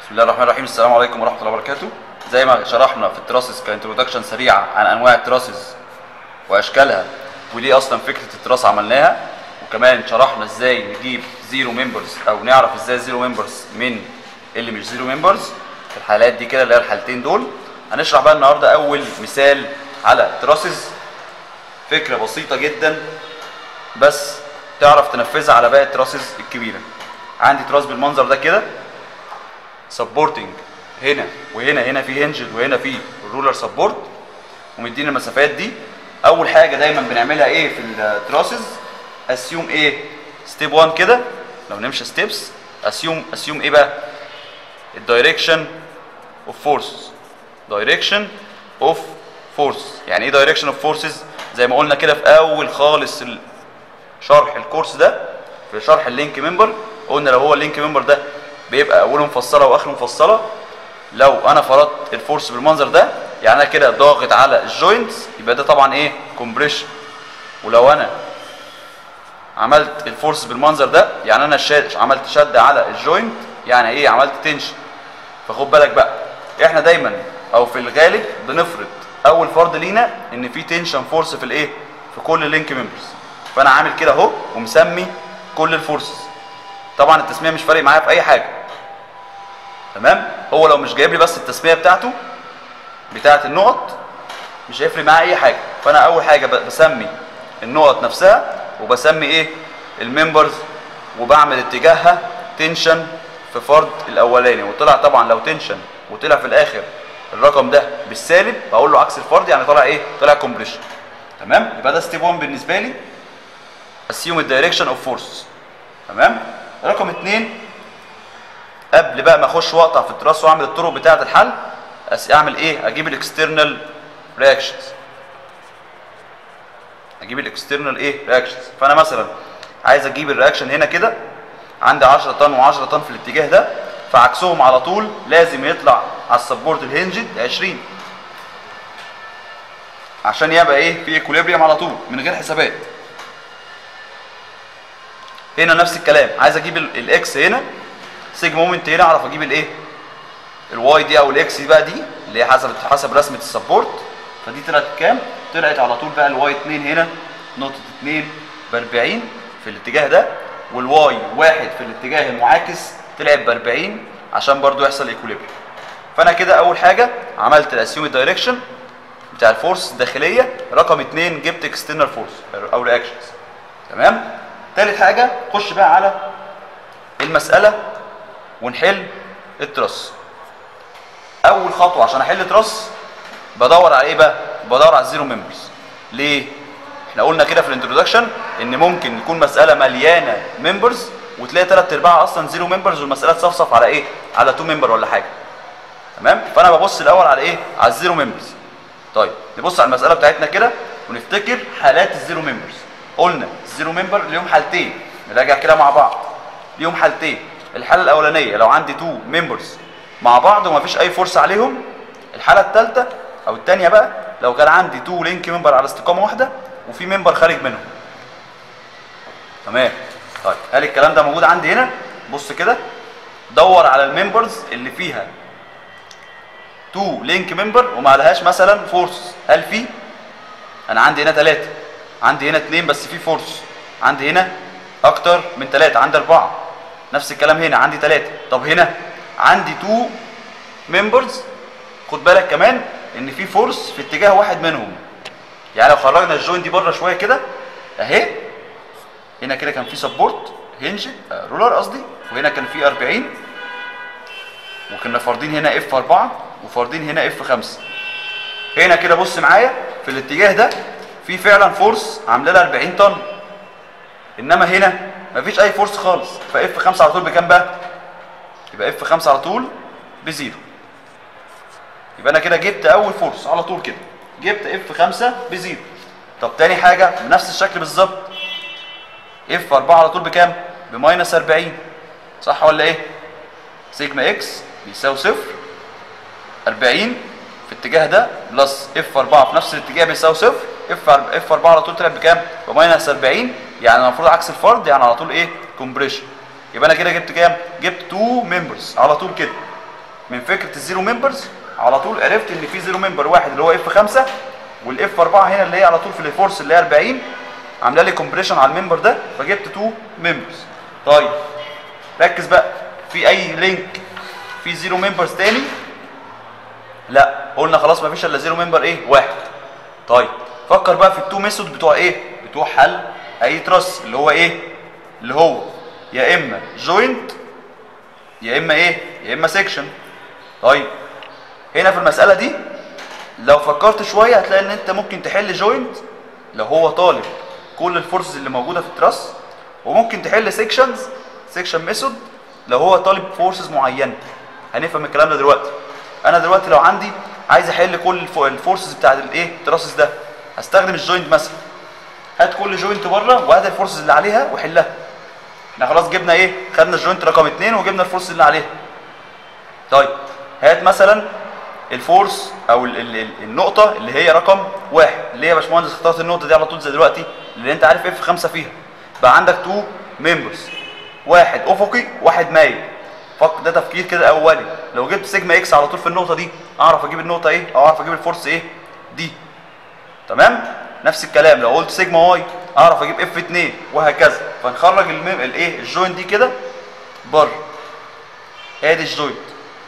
بسم الله الرحمن الرحيم السلام عليكم ورحمه الله وبركاته زي ما شرحنا في التراسس كانترودكشن سريعه عن انواع التراسس واشكالها وليه اصلا فكره التراس عملناها وكمان شرحنا ازاي نجيب زيرو ممبرز او نعرف ازاي زيرو ممبرز من اللي مش زيرو ممبرز في الحالات دي كده اللي هي الحالتين دول هنشرح بقى النهارده اول مثال على تراسس فكره بسيطه جدا بس تعرف تنفذها على باقي التراسس الكبيره عندي تراس بالمنظر ده كده سبورتنج هنا وهنا هنا في هنجد وهنا في الرولر سبورت ومدينا المسافات دي اول حاجه دايما بنعملها ايه في التراسز اسيوم ايه ستيب 1 كده لو نمشي ستيبس اسيوم اسيوم ايه بقى الدايركشن اوف فورسز دايركشن اوف فورس يعني ايه دايركشن اوف فورسز زي ما قلنا كده في اول خالص شرح الكورس ده في شرح اللينك ممبر قلنا لو هو اللينك ممبر ده بيبقى اوله مفصله واخره مفصله لو انا فرضت الفورس بالمنظر ده يعني انا كده ضاغط على الجوينتس يبقى ده طبعا ايه كومبريشن ولو انا عملت الفورس بالمنظر ده يعني انا شاد عملت شد على الجوينت يعني ايه عملت تنشن فخد بالك بقى احنا دايما او في الغالب بنفرض اول فرض لينا ان في تنشن فورس في الايه في كل اللينك ممبرز فانا عامل كده اهو ومسمي كل الفورسز طبعا التسميه مش فارق معايا في اي حاجه تمام هو لو مش جايب لي بس التسميه بتاعته بتاعه النقط مش هيفرق معايا اي حاجه فانا اول حاجه بسمي النقط نفسها وبسمي ايه الممبرز وبعمل اتجاهها تنشن في فرض الاولاني وطلع طبعا لو تنشن وطلع في الاخر الرقم ده بالسالب بقول له عكس الفرض يعني طلع ايه طلع كومبريشن تمام يبقى ده ستيب 1 بالنسبه لي اسيوم الدايركشن اوف فورس تمام رقم اتنين قبل بقى ما اخش واقطع في التراس واعمل الطرق بتاعه الحل اعمل ايه اجيب الاكسترنال رياكشنز اجيب الاكسترنال ايه رياكشنز فانا مثلا عايز اجيب الرياكشن هنا كده عندي 10 طن و10 طن في الاتجاه ده فعكسهم على طول لازم يطلع على السبورت الهنجد 20 عشان يبقى ايه في ايكوليبريم على طول من غير حسابات هنا نفس الكلام عايز اجيب الاكس هنا سيجما مومنت هنا اعرف اجيب الايه الواي دي او الاكس دي بقى دي اللي هي حسب حسب رسمه السبورت فدي طلعت كام طلعت على طول بقى الواي 2 هنا نقطه 2 ب 40 في الاتجاه ده والواي 1 في الاتجاه المعاكس طلعت ب 40 عشان برضو يحصل ايكوليبريم فانا كده اول حاجه عملت الاسيوم دايركشن بتاع الفورس الداخليه رقم 2 جبت اكسترنال فورس او رياكشنز تمام تالت حاجه خش بقى على المساله ونحل الترس اول خطوه عشان احل ترس بدور على ايه بقى بدور على الزيرو ممبرز ليه احنا قلنا كده في الانترودكشن ان ممكن يكون مساله مليانه ممبرز وتلاقي ثلاث ارباعها اصلا زيرو ممبرز والمساله تصفصف على ايه على تو ممبر ولا حاجه تمام فانا ببص الاول على ايه على الزيرو ممبرز طيب نبص على المساله بتاعتنا كده ونفتكر حالات الزيرو ممبرز قلنا الزيرو ممبر ليهم حالتين نراجع كده مع بعض ليهم حالتين الحاله الاولانيه لو عندي تو ممبرز مع بعض ومفيش اي فرصه عليهم الحاله الثالثه او الثانيه بقى لو كان عندي تو لينك ممبر على استقامه واحده وفي ممبر خارج منهم تمام طيب هل الكلام ده موجود عندي هنا بص كده دور على الممبرز اللي فيها تو لينك ممبر وما عليهاش مثلا فورس هل في انا عندي هنا ثلاثه عندي هنا اثنين بس في فورس عندي هنا اكتر من ثلاثه عندي اربعه نفس الكلام هنا عندي ثلاثه طب هنا عندي تو ممبرز خد بالك كمان ان في فورس في اتجاه واحد منهم يعني لو خرجنا الجوين دي بره شويه كده اهي هنا كده كان في سبورت هنج آه رولر قصدي وهنا كان في 40 وكنا فارضين هنا اف 4 وفارضين هنا اف 5 هنا كده بص معايا في الاتجاه ده في فعلا فورس عامله لها 40 طن انما هنا مفيش اي فورس خالص فاف 5 على طول بكام بقى يبقى اف 5 على طول بزيرو يبقى انا كده جبت اول فورس على طول كده جبت اف 5 بزيرو طب تاني حاجه بنفس الشكل بالظبط اف 4 على طول بكام بماينس 40 صح ولا ايه سيجما اكس بيساوي صفر 40 في الاتجاه ده بلس اف 4 في نفس الاتجاه بيساوي صفر اف اف 4 على طول طلعت بكام بماينس 40 يعني المفروض عكس الفرض يعني على طول ايه كومبريشن يبقى انا كده جبت كام جبت 2 ممبرز على طول كده من فكره الزيرو ممبرز على طول عرفت ان في زيرو ممبر واحد اللي هو اف 5 والاف 4 هنا اللي هي على طول في الفورس اللي هي 40 عامله لي كومبريشن على الممبر ده فجبت 2 ممبرز طيب ركز بقى في اي لينك في زيرو ممبرز تاني لا قلنا خلاص مفيش الا زيرو ممبر ايه واحد طيب فكر بقى في التو ميثود بتوع ايه بتوع حل اي تراس اللي هو ايه اللي هو يا اما جوينت يا اما ايه يا اما سيكشن طيب هنا في المساله دي لو فكرت شويه هتلاقي ان انت ممكن تحل جوينت لو هو طالب كل الفورسز اللي موجوده في التراس وممكن تحل سيكشنز سيكشن ميثود لو هو طالب فورسز معينه هنفهم الكلام ده دلوقتي انا دلوقتي لو عندي عايز احل كل الفو- الفورسز بتاعت الايه التراسس ده هستخدم الجوينت مثلا هات كل جوينت بره وهات الفورسز اللي عليها وحلها احنا خلاص جبنا ايه خدنا الجوينت رقم اتنين وجبنا الفورس اللي عليها طيب هات مثلا الفورس او ال ال ال النقطه اللي هي رقم واحد اللي هي يا باشمهندس اخترت النقطه دي على طول زي دلوقتي اللي انت عارف اف 5 فيها بقى عندك تو ممبرز واحد افقي واحد مايل فك ده تفكير كده اولي لو جبت سيجما اكس على طول في النقطه دي اعرف اجيب النقطه ايه او اعرف اجيب الفورس ايه دي تمام نفس الكلام لو قلت سيجما واي اعرف اجيب اف 2 وهكذا فنخرج الميم الايه الجوينت دي كده بره ادي الجوينت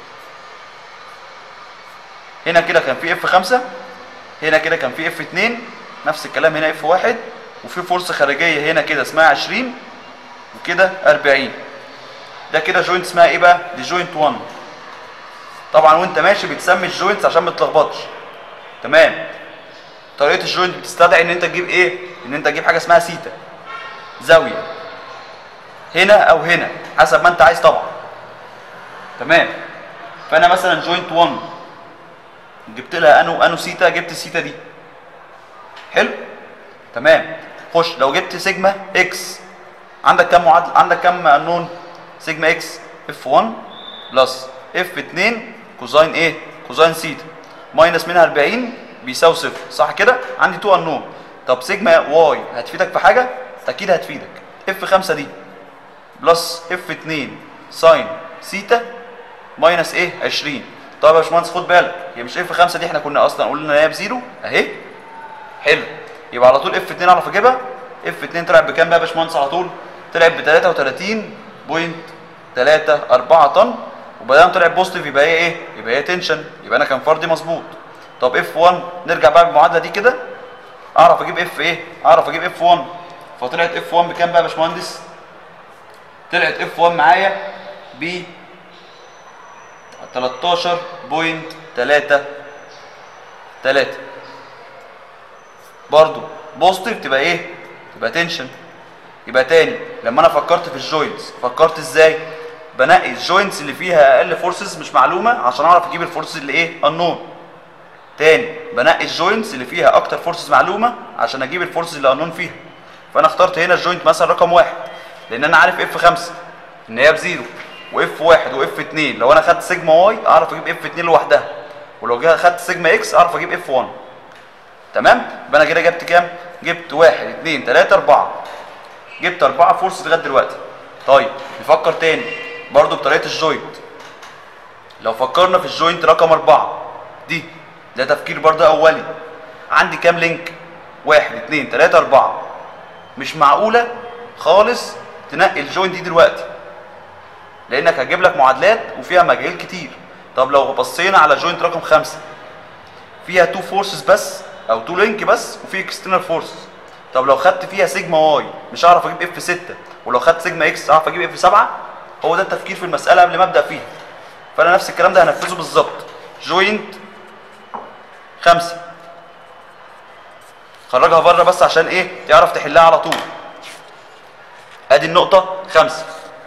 هنا كده كان في اف 5 هنا كده كان في اف 2 نفس الكلام هنا اف 1 وفي فرصه خارجيه هنا كده اسمها 20 وكده 40 ده كده جوينت اسمها ايه بقى دي جوينت 1 طبعا وانت ماشي بتسمي الجوينتس عشان ما تتلخبطش تمام طريقه الجوينت بتستدعي ان انت تجيب ايه ان انت تجيب حاجه اسمها سيتا زاويه هنا او هنا حسب ما انت عايز طبعا تمام فانا مثلا جوينت 1 جبت لها انو انو سيتا جبت السيتا دي حلو تمام خش لو جبت سيجما اكس عندك كام معادله عندك كام انون سيجما اكس اف 1 بلس اف 2 كوزاين ايه كوزاين سيتا ماينس منها 40 بيساوي صفر صح كده عندي 2 انون طب سيجما واي هتفيدك في حاجه اكيد هتفيدك اف 5 دي بلس اف 2 ساين سيتا ماينس ايه 20 طب يا باشمهندس خد بالك هي مش اف 5 دي احنا كنا اصلا قلنا ان هي بزيرو اهي حلو يبقى على طول اف 2 اعرف اجيبها اف 2 طلعت بكام بقى يا باشمهندس على طول طلعت ب 33.34 طن وما دام طلعت بوزيتيف يبقى هي ايه يبقى هي تنشن يبقى انا كان فردي مظبوط طب اف 1 نرجع بقى بالمعادله دي كده اعرف اجيب اف ايه اعرف اجيب اف 1 فطلعت اف 1 بكام بقى يا باشمهندس طلعت اف 1 معايا ب 13.3 برضو بوزيتيف تبقى ايه تبقى تنشن يبقى تاني لما انا فكرت في الجوينتس فكرت ازاي بنقي الجوينتس اللي فيها اقل فورسز مش معلومه عشان اعرف اجيب الفورسز اللي ايه انون تاني بنقي الجوينتس اللي فيها اكتر فورسز معلومه عشان اجيب الفورسز اللي انون فيها فانا اخترت هنا الجوينت مثلا رقم واحد لان انا عارف اف 5 ان هي بزيرو واف 1 واف 2 لو انا خدت سيجما واي اعرف اجيب اف 2 لوحدها ولو جه خدت سيجما اكس اعرف اجيب اف 1 تمام يبقى انا كده جبت كام جبت 1 2 3 4 جبت 4 فورسز لغايه دلوقتي طيب نفكر تاني برضو بطريقه الجوينت لو فكرنا في الجوينت رقم 4 دي ده تفكير برضو اولي عندي كام لينك 1 2 3 4 مش معقوله خالص تنقي الجوينت دي دلوقتي لانك هجيب لك معادلات وفيها مجال كتير طب لو بصينا على جوينت رقم خمسة فيها تو فورسز بس او تو لينك بس وفي اكسترنال فورسز طب لو خدت فيها سيجما واي مش هعرف اجيب اف 6 ولو خدت سيجما اكس هعرف اجيب اف 7 هو ده التفكير في المساله قبل ما ابدا فيها فانا نفس الكلام ده هنفذه بالظبط جوينت خمسة خرجها بره بس عشان ايه تعرف تحلها على طول ادي النقطة خمسة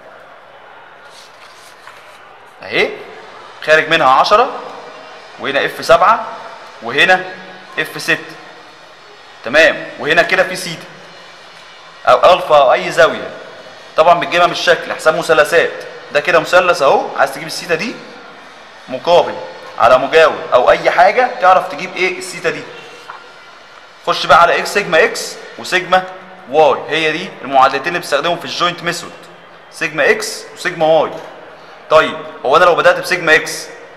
اهي خارج منها عشرة وهنا اف سبعة وهنا اف ستة تمام وهنا كده في سيتا او الفا او اي زاوية طبعا بتجيبها من الشكل حساب مثلثات ده كده مثلث اهو عايز تجيب السيتا دي مقابل على مجاور او اي حاجة تعرف تجيب ايه السيتا دي خش بقى على اكس سيجما اكس وسيجما واي هي دي المعادلتين اللي بستخدمهم في الجوينت ميثود سيجما اكس وسيجما واي طيب هو انا لو بدات بسيجما اكس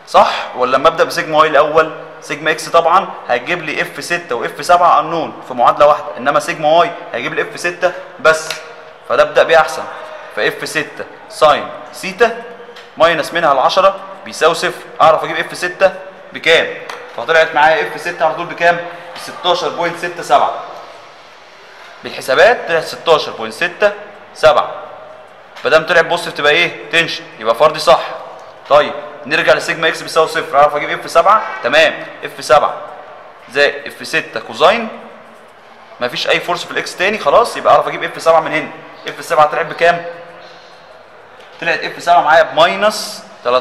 صح ولا لما ابدا بسيجما واي الاول سيجما اكس طبعا هيجيب لي اف 6 واف 7 انون في معادله واحده انما سيجما واي هيجيب لي اف 6 بس فده ابدا بيه احسن فاف 6 ساين سيتا ماينس منها ال 10 بيساوي صفر اعرف اجيب اف 6 بكام فطلعت معايا اف 6 على طول بكام ب 16.67 بالحسابات طلعت 16.67 ما دام طلع بوزيتيف تبقى ايه تنشن يبقى فردي صح طيب نرجع لسيجما اكس بيساوي صفر اعرف اجيب اف 7 تمام اف 7 زائد اف 6 كوزاين مفيش اي فورس في الاكس تاني خلاص يبقى اعرف اجيب اف 7 من هنا اف 7 طلعت بكام طلعت اف 7 معايا بماينس 13.33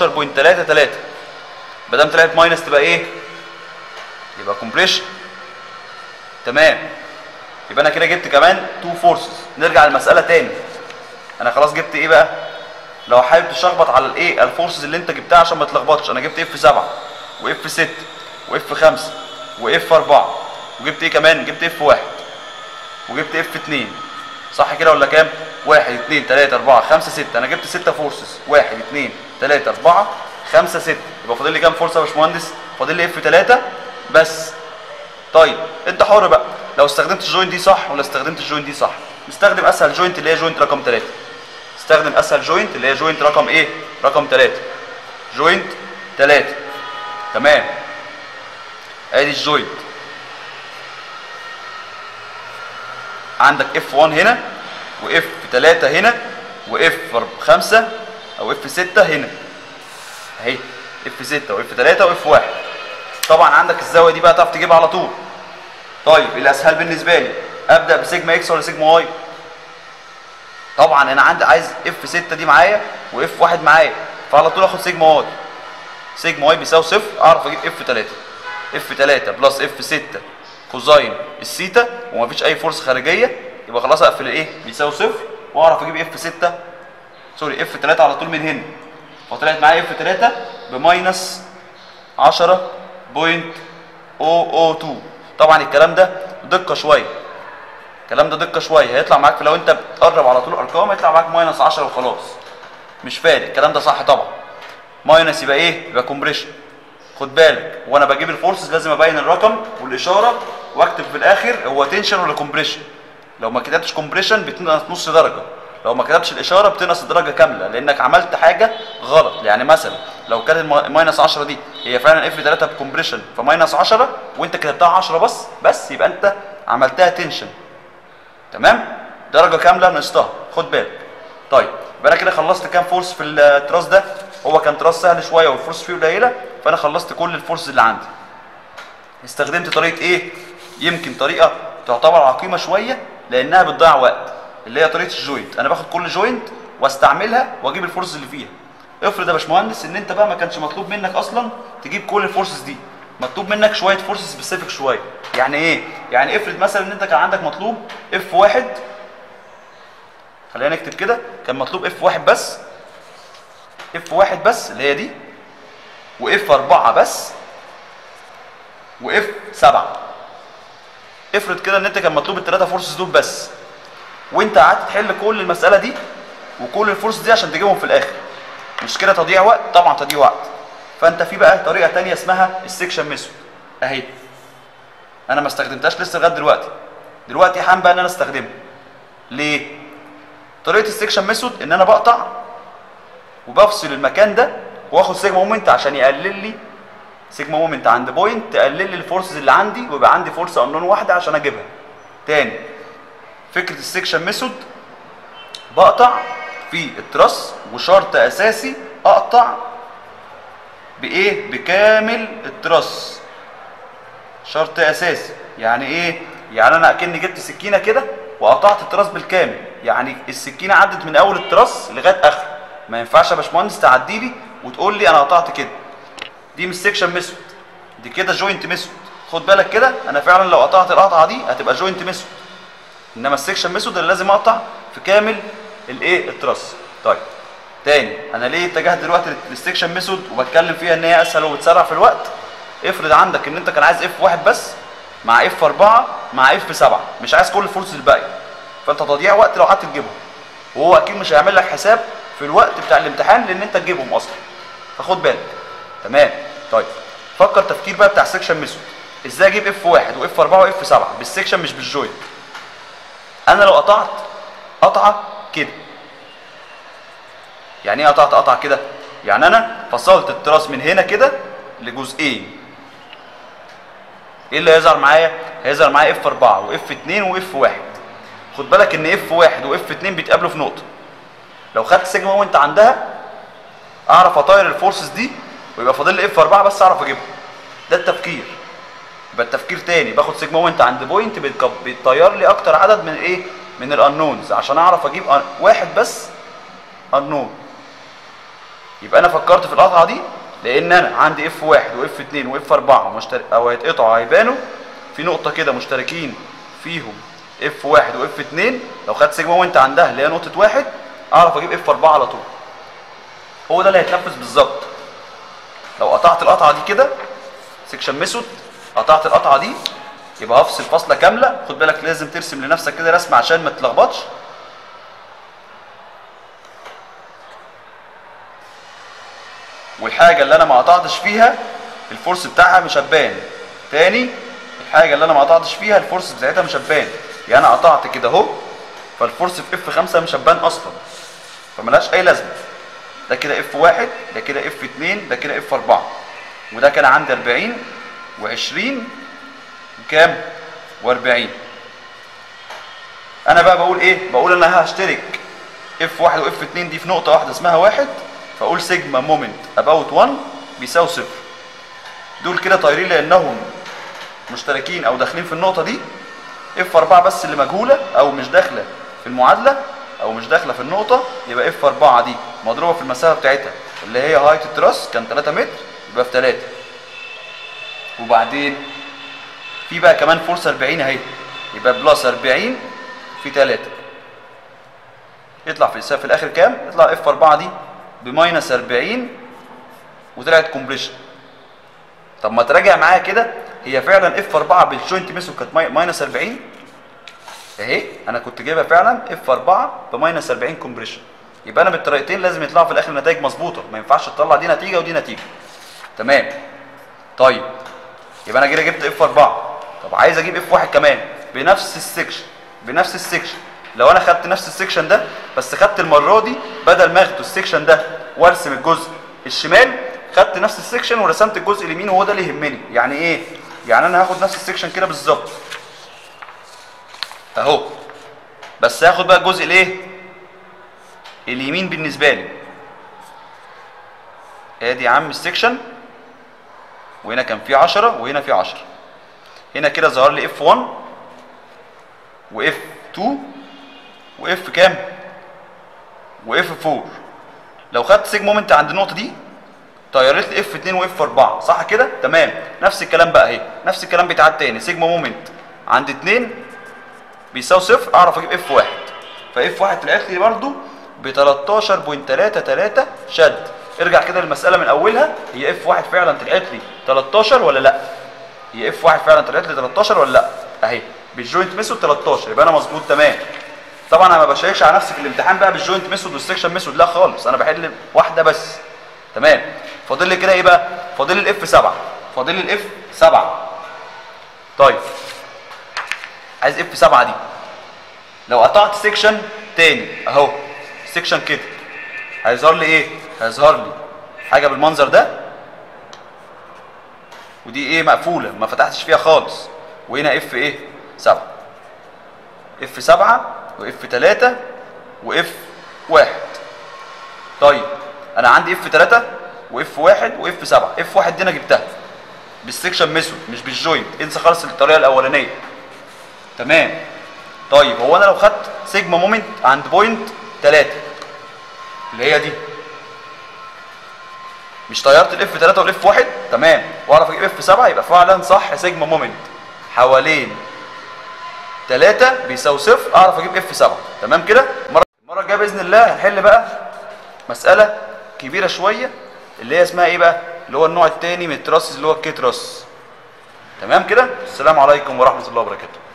ما دام طلعت ماينس تبقى ايه يبقى كومبريشن تمام يبقى انا كده جبت كمان تو فورسز نرجع للمساله تاني انا خلاص جبت ايه بقى لو حابب تشخبط على الايه الفورسز اللي انت جبتها عشان ما تلخبطش انا جبت اف 7 واف 6 واف 5 واف 4 وجبت ايه كمان جبت اف 1 وجبت اف 2 صح كده ولا كام 1 2 3 4 5 6 انا جبت 6 فورسز 1 2 3 4 5 6 يبقى فاضل لي كام فورس يا باشمهندس فاضل لي اف 3 بس طيب انت حر بقى لو استخدمت الجوينت دي صح ولا استخدمت الجوينت دي صح نستخدم اسهل جوينت اللي هي جوينت رقم 3 استخدم اسهل جوينت اللي هي جوينت رقم ايه رقم 3 جوينت 3 تمام ادي الجوينت عندك اف 1 هنا واف 3 هنا واف 5 او اف 6 هنا اهي اف 6 واف 3 واف 1 طبعا عندك الزاويه دي بقى تعرف تجيبها على طول طيب الاسهل بالنسبه لي ابدا بسيجما اكس ولا سيجما واي طبعا انا عندي عايز اف 6 دي معايا واف 1 معايا فعلى طول اخد سيجما واي سيجما واي بيساوي صفر اعرف اجيب اف 3 اف 3 بلس اف 6 كوزاين السيتا ومفيش اي فورس خارجيه يبقى خلاص اقفل الايه بيساوي صفر واعرف اجيب اف 6 سوري اف 3 على طول من هنا فطلعت معايا اف 3 بماينس 10.002 طبعا الكلام ده دقه شويه الكلام ده دقه شويه هيطلع معاك في لو انت بتقرب على طول ارقام هيطلع معاك ماينس 10 وخلاص مش فارق الكلام ده صح طبعا ماينس يبقى ايه يبقى كومبريشن خد بالك وانا بجيب الفورسز لازم ابين الرقم والاشاره واكتب في الاخر هو تنشن ولا كومبريشن لو ما كتبتش كومبريشن بتنقص نص درجه لو ما كتبتش الاشاره بتنقص الدرجه كامله لانك عملت حاجه غلط يعني مثلا لو كانت الماينس 10 دي هي فعلا اف 3 بكومبريشن فماينس 10 وانت كتبتها 10 بس بس يبقى انت عملتها تنشن تمام درجه كامله نقصتها خد بالك طيب يبقى انا كده خلصت كام فورس في التراس ده هو كان تراس سهل شويه والفورس فيه قليله فانا خلصت كل الفورس اللي عندي استخدمت طريقه ايه يمكن طريقه تعتبر عقيمه شويه لانها بتضيع وقت اللي هي طريقه الجوينت انا باخد كل جوينت واستعملها واجيب الفورس اللي فيها افرض يا باشمهندس ان انت بقى ما كانش مطلوب منك اصلا تجيب كل الفورسز دي مطلوب منك شويه فورس سبيسيفيك شويه يعني ايه يعني افرض مثلا ان انت كان عندك مطلوب اف واحد خلينا نكتب كده كان مطلوب اف واحد بس اف واحد بس اللي هي دي واف اربعة بس واف سبعة افرض كده ان انت كان مطلوب الثلاثه فورسز دول بس وانت قعدت تحل كل المساله دي وكل الفورس دي عشان تجيبهم في الاخر مش كده تضييع وقت طبعا تضييع وقت فانت في بقى طريقه تانية اسمها السكشن ميثود اهي انا ما استخدمتهاش لسه لغايه دلوقتي دلوقتي حان بقى ان انا استخدمها ليه طريقه السكشن ميثود ان انا بقطع وبفصل المكان ده واخد سيجما مومنت عشان يقلل لي سيجما مومنت عند بوينت تقلل لي الفورسز اللي عندي ويبقى عندي فورس انون واحده عشان اجيبها تاني فكره السكشن ميثود بقطع في التراس وشرط اساسي اقطع بايه بكامل التراس شرط اساسي يعني ايه يعني انا اكني جبت سكينه كده وقطعت التراس بالكامل يعني السكينه عدت من اول التراس لغايه اخر ما ينفعش يا باشمهندس تعدي لي وتقول لي انا قطعت كده دي مش سكشن ميثود دي كده جوينت ميثود خد بالك كده انا فعلا لو قطعت القطعه دي هتبقى جوينت ميثود انما السكشن ميثود اللي لازم اقطع في كامل الايه التراس طيب تاني انا ليه اتجهت دلوقتي للسكشن ميثود وبتكلم فيها ان هي اسهل وبتسرع في الوقت افرض عندك ان انت كان عايز اف واحد بس مع اف 4 مع اف 7 مش عايز كل الفورس الباقيه فانت تضييع وقت لو قعدت تجيبهم وهو اكيد مش هيعمل لك حساب في الوقت بتاع الامتحان لان انت تجيبهم اصلا فخد بالك تمام طيب فكر تفكير بقى بتاع السكشن ميثود ازاي اجيب اف 1 واف 4 واف 7 بالسكشن مش بالجوينت انا لو قطعت قطعه كده يعني ايه قطعت قطعه كده يعني انا فصلت التراس من هنا كده لجزئين ايه اللي هيظهر معايا هيظهر معايا اف 4 واف 2 واف 1 خد بالك ان اف 1 واف 2 بيتقابلوا في نقطه لو خدت سيجما وانت عندها اعرف اطير الفورسز دي ويبقى فاضل لي اف 4 بس اعرف اجيبها ده التفكير يبقى التفكير تاني باخد سيجما وانت عند بوينت بيتك- بيطير لي اكتر عدد من ايه من الانونز عشان اعرف اجيب أن- واحد بس انون يبقى انا فكرت في القطعه دي لان انا عندي اف 1 واف 2 واف 4 مشترك او هيتقطعوا هيبانوا في نقطه كده مشتركين فيهم اف 1 واف 2 لو خدت سيجما وانت عندها اللي هي نقطه واحد اعرف اجيب اف 4 على طول هو ده اللي هيتنفذ بالظبط لو قطعت القطعه دي كده سيكشن ميثود قطعت القطعه دي يبقى هفصل فاصله كامله خد بالك لازم ترسم لنفسك كده رسمه عشان ما تتلخبطش والحاجه اللي انا ما قطعتش فيها الفورس بتاعها مش هتبان تاني الحاجه اللي انا ما قطعتش فيها الفورس بتاعتها مش هتبان يعني انا قطعت كده اهو فالفورس في اف 5 مش هتبان اصلا فملهاش اي لازمه ده كده اف 1 ده كده اف 2 ده كده اف 4 وده كان عندي 40 و20 وكام و40 انا بقى بقول ايه بقول انا هشترك اف 1 واف 2 دي في نقطه واحده اسمها واحد فاقول سيجما مومنت اباوت 1 بيساوي صفر دول كده طايرين لانهم مشتركين او داخلين في النقطه دي اف 4 بس اللي مجهوله او مش داخله في المعادله او مش داخله في النقطه يبقى اف 4 دي مضروبه في المسافه بتاعتها اللي هي هايت التراس كان 3 متر يبقى في 3 وبعدين في بقى كمان فورس 40 اهي يبقى بلس 40 في 3 يطلع في في الاخر كام؟ يطلع اف 4 دي بماينس 40 وطلعت كومبريشن طب ما تراجع معايا كده هي فعلا اف 4 بالجوينت ميثود كانت ماي- ماينس 40 اهي انا كنت جايبها فعلا اف 4 بماينس 40 كومبريشن يبقى انا بالطريقتين لازم يطلعوا في الاخر نتائج مظبوطه ما ينفعش تطلع دي نتيجه ودي نتيجه تمام طيب يبقى انا كده جبت اف 4 طب عايز اجيب اف 1 كمان بنفس السكشن بنفس السكشن لو انا خدت نفس السكشن ده بس خدت المره دي بدل ما اخد السكشن ده وارسم الجزء الشمال خدت نفس السكشن ورسمت الجزء اليمين وهو ده اللي يهمني يعني ايه يعني انا هاخد نفس السكشن كده بالظبط اهو بس هاخد بقى الجزء الايه اليمين بالنسبه لي ادي يا عم السكشن وهنا كان في 10 وهنا في 10 هنا كده ظهر لي اف 1 واف 2 واف كام واف 4 لو خدت سيج مومنت عند النقطه دي طيرت لي اف 2 واف 4 صح كده تمام نفس الكلام بقى اهي نفس الكلام بيتعاد تاني سيجما مومنت عند 2 بيساوي صفر اعرف اجيب اف 1 فاف 1 طلعت لي برضو ب 13.33 شد ارجع كده للمساله من اولها هي اف 1 فعلا طلعت لي 13 ولا لا هي اف 1 فعلا طلعت لي 13 ولا لا اهي بالجوينت ميثود 13 يبقى انا مظبوط تمام طبعا انا ما بشيكش على نفسي في الامتحان بقى بالجوينت ميثود والسكشن ميثود لا خالص انا بحل واحده بس تمام فاضل لي كده ايه بقى فاضل لي الاف 7 فاضل لي الاف 7 طيب عايز اف 7 دي لو قطعت سيكشن تاني اهو سيكشن كده هيظهر لي ايه هيظهر لي حاجه بالمنظر ده ودي ايه مقفوله ما فتحتش فيها خالص وهنا اف ايه 7 اف 7 واف 3 واف 1 طيب انا عندي اف 3 واف 1 واف 7 اف 1 دي انا جبتها بالسكشن ميثود مش بالجوينت انسى خالص الطريقه الاولانيه تمام طيب هو انا لو خدت سيجما مومنت عند بوينت 3 اللي هي دي مش طيرت الاف 3 والاف 1 تمام واعرف اجيب اف 7 يبقى فعلا صح سيجما مومنت حوالين 3 بيساوي صفر اعرف اجيب اف 7 تمام كده المره المره الجايه باذن الله هنحل بقى مساله كبيره شويه اللي هي اسمها ايه بقى اللي هو النوع الثاني من التراس اللي هو الكي تراس تمام كده السلام عليكم ورحمه الله وبركاته